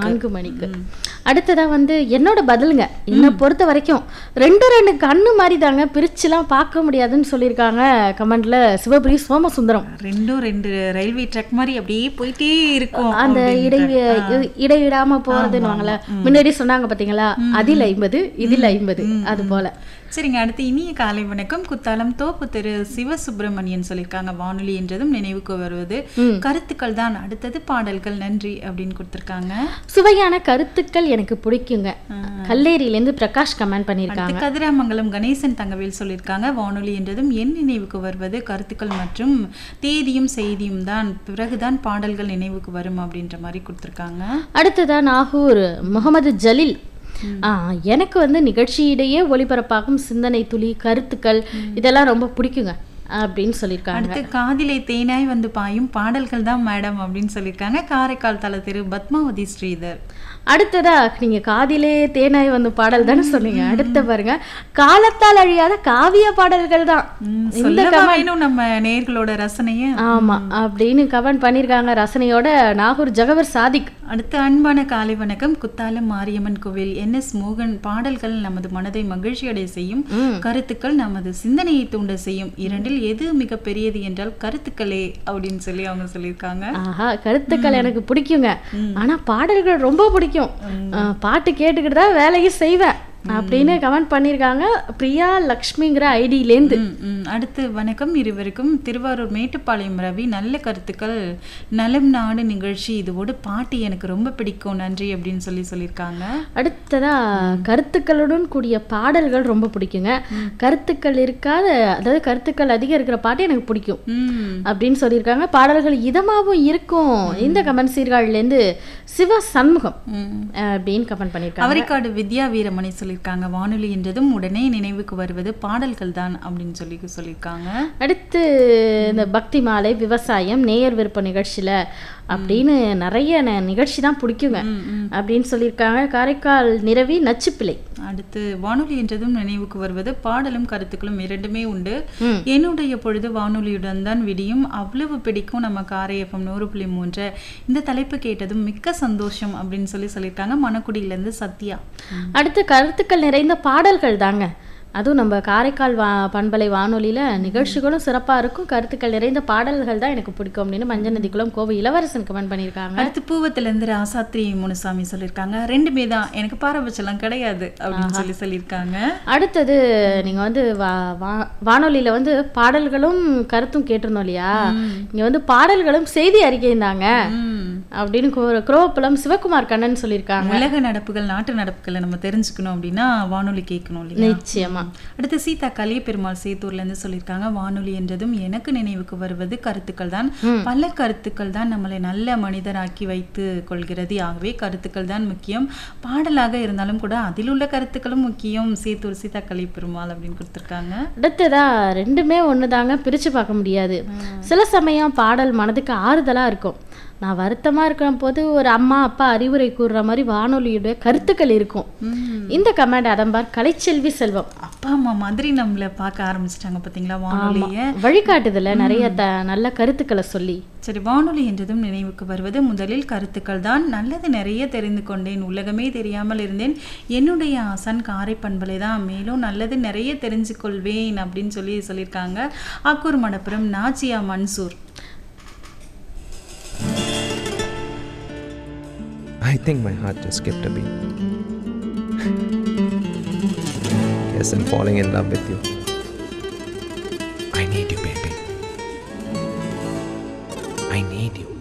நான்கு மணிக்கு அடுத்ததா வந்து என்னோட பதிலுங்க என்னை பொறுத்த வரைக்கும் ரெண்டு ரெண்டு கண்ணு மாதிரி தாங்க பிரிச்சுலாம் பார்க்க முடியாதுன்னு சொல்லியிருக்காங்க கமெண்ட்ல சிவபுரி சோமசுந்தரம் ரெண்டும் ரெண்டு ரயில்வே ட்ராக் மாதிரி அப்படியே போயிட்டே இருக்கும் அந்த இடை அப்படின்ற. இ- இடைவிடாம போறதுன்னு முன்னாடி சொன்னாங்க பாத்தீங்களா அதில் ஐம்பது இதில் ஐம்பது அது போல சரிங்க அடுத்து இனிய காலை வணக்கம் குத்தாலம் தோப்பு தெரு சிவசுப்பிரமணியன் சொல்லியிருக்காங்க வானொலி என்றதும் நினைவுக்கு வருவது கருத்துக்கள் தான் அடுத்தது பாடல்கள் நன்றி அப்படின்னு கொடுத்திருக்காங்க சுவையான கருத்துக்கள் எனக்கு பிடிக்குங்க கல்லேரியிலேருந்து பிரகாஷ் கமெண்ட் பண்ணியிருக்காங்க அடுத்து கதிராமங்கலம் கணேசன் தங்கவேல் சொல்லியிருக்காங்க வானொலி என்றதும் என் நினைவுக்கு வருவது கருத்துக்கள் மற்றும் தேதியும் செய்தியும் தான் பிறகுதான் பாடல்கள் நினைவுக்கு வரும் அப்படின்ற மாதிரி கொடுத்திருக்காங்க அடுத்ததா நாகூர் முகமது ஜலீல் ஆ, எனக்கு வந்து நிகழ்ச்சியிடையே ஒளிபரப்பாகும் சிந்தனை துளி கருத்துக்கள் இதெல்லாம் ரொம்ப பிடிக்குங்க அப்படின்னு சொல்லியிருக்காங்க அடுத்து காதிலே தேனாய் வந்து பாயும் பாடல்கள் தான் மேடம் அப்படின்னு சொல்லியிருக்காங்க காரைக்கால் தல திரு பத்மாவதி ஸ்ரீதர் அடுத்ததா நீங்க காதிலே தேனாய் வந்து பாடல் தானே சொன்னீங்க அடுத்த பாருங்க காலத்தால் அழியாத காவிய பாடல்கள் தான் ம், சொல்லவா வேணும் நம்ம நேர்களோட ரசனைய ஆமா அப்படின்னு கமெண்ட் பண்ணியிருக்காங்க ரசனையோட நாகூர் ஜகவர் சாதிக் அடுத்து அன்பான காலை வணக்கம் குத்தாலம் மாரியம்மன் கோவில் என் எஸ் மோகன் பாடல்கள் நமது மனதை மகிழ்ச்சியடைய செய்யும் கருத்துக்கள் நமது சிந்தனையை தூண்ட செய்யும் இரண்டில் எது மிக பெரியது என்றால் கருத்துக்களே அப்படின்னு சொல்லி அவங்க சொல்லியிருக்காங்க ஆஹா கருத்துக்கள் எனக்கு பிடிக்குங்க ஆனா பாடல்கள் ரொம்ப பிடிக்கும் ஆ, பாட்டு கேட்டுக்கிட்டு தான் வேலையை செய்வேன் அப்படின்னு கமெண்ட் பண்ணியிருக்காங்க பிரியா லக்ஷ்மிங்கிற ஐடியிலேருந்து ம், ம். அடுத்து வணக்கம் இருவருக்கும் திருவாரூர் மேட்டுப்பாளையம் ரவி நல்ல கருத்துக்கள் நலம் நாடு நிகழ்ச்சி இதோடு பாட்டு எனக்கு ரொம்ப பிடிக்கும் நன்றி அப்படின்னு சொல்லி சொல்லியிருக்காங்க அடுத்ததா கருத்துக்களுடன் கூடிய பாடல்கள் ரொம்ப பிடிக்குங்க கருத்துக்கள் இருக்காத அதாவது கருத்துக்கள் அதிகம் இருக்கிற பாட்டு எனக்கு பிடிக்கும் ம் அப்படின்னு சொல்லியிருக்காங்க பாடல்கள் இதமாவும் இருக்கும் இந்த கமெண்ட் சீர்காழிலேருந்து சிவ சண்முகம் ம். அஹ், அப்படின்னு கமெண்ட் பண்ணியிருக்காங்க அவரைக்காடு வித்யா வீரமணி சொல்லியிருக்காங்க வானொலி என்றதும் உடனே நினைவுக்கு வருவது பாடல்கள் தான் அப்படின்னு சொல்லி சொல்லியிருக்காங்க அடுத்து இந்த பக்தி மாலை விவசாயம் நேயர் விருப்ப நிகழ்ச்சியில அப்படின்னு நிறைய ந- நிகழ்ச்சி தான் பிடிக்குங்க அப்படின்னு சொல்லியிருக்காங்க காரைக்கால் நிறவி நச்சுப்பிள்ளை அடுத்து வானொலி என்றதும் நினைவுக்கு வருவது பாடலும் கருத்துக்களும் இரண்டுமே உண்டு ம். என்னுடைய பொழுது வானொலியுடன் தான் விடியும் அவ்வளவு பிடிக்கும் நம்ம காரை எஃப்எம் நூறு புள்ளி மூன்று இந்த தலைப்பு கேட்டதும் மிக்க சந்தோஷம் அப்படின்னு சொல்லி சொல்லியிருக்காங்க மணக்குடியிலேருந்து சத்யா அடுத்து கருத்துக்கள் நிறைந்த பாடல்கள் தாங்க அதுவும் நம்ம காரைக்கால் வா பண்பலை வானொலியில நிகழ்ச்சிகளும் சிறப்பா இருக்கும் கருத்துக்கள் நிறைந்த பாடல்கள் தான் எனக்கு பிடிக்கும் அப்படின்னு மஞ்சள் நதிக்குளம் கோவை இளவரசன் கமெண்ட் பண்ணியிருக்காங்க அடுத்து பூவத்திலேருந்து ராசாத்ரி முனுசாமி சொல்லியிருக்காங்க ரெண்டுமே தான் எனக்கு பாரபட்சம்லாம் கிடையாது அப்படின்னு சொல்லி சொல்லியிருக்காங்க அடுத்தது நீங்க வந்து வா- வா- வானொலியில வந்து பாடல்களும் கருத்தும் கேட்டிருந்தோம் இல்லையா இங்க வந்து பாடல்களும் செய்தி அறிக்கையும் தாங்க ம். அப்படின்னு கோ- குரோவப்புலம் சிவகுமார் கண்ணன் சொல்லியிருக்காங்க உலக நடப்புகள் நாட்டு நடப்புகளை நம்ம தெரிஞ்சுக்கணும் அப்படின்னா வானொலி கேட்கணும் இல்லையா நிச்சயமா அடுத்து சீதா கலிய பெருமாள் சேத்தூர்ல இருந்து சொல்லியிருக்காங்க வானொலி என்றதும் எனக்கு நினைவுக்கு வருவது கருத்துக்கள் தான் பல கருத்துக்கள் தான் நம்மளை நல்ல மனிதராக்கி வைத்து கொள்கிறது ஆகவே கருத்துக்கள் தான் முக்கியம் பாடலாக இருந்தாலும் கூட அதில் உள்ள கருத்துக்களும் முக்கியம் சேத்தூர் சீதா கலிய பெருமாள் அப்படின்னு கொடுத்துருக்காங்க அடுத்ததா ரெண்டுமே ஒண்ணுதாங்க பிரிச்சு பார்க்க முடியாது சில சமயம் பாடல் மனதுக்கு ஆறுதலா இருக்கும் நான் வருத்தமா இருக்கிற போது ஒரு அம்மா அப்பா அறிவுரை கூறுற மாதிரி வானொலியுடைய கருத்துக்கள் இருக்கும் இந்த கமெண்ட் அதம்பார் கலைச்செல்வி செல்வம் அப்பா அம்மா மாதிரி நம்மள பார்க்க ஆரம்பிச்சிட்டாங்க பாத்தீங்களா வானொலிய வழிகாட்டுதல நிறைய த நல்ல கருத்துக்களை சொல்லி சரி வானொலி என்றதும் நினைவுக்கு வருவது முதலில் கருத்துக்கள் தான் நல்லது நிறைய தெரிந்து கொண்டேன் உலகமே தெரியாமல் இருந்தேன் என்னுடைய ஆசான் காரை பண்பலை தான் மேலும் நல்லது நிறைய தெரிஞ்சு கொள்வேன் அப்படின்னு சொல்லி சொல்லியிருக்காங்க Akkur Madapuram நாச்சியா Mansoor I think my heart just skipped a beat. Guess I'm falling in love with you. I need you, baby. I need you.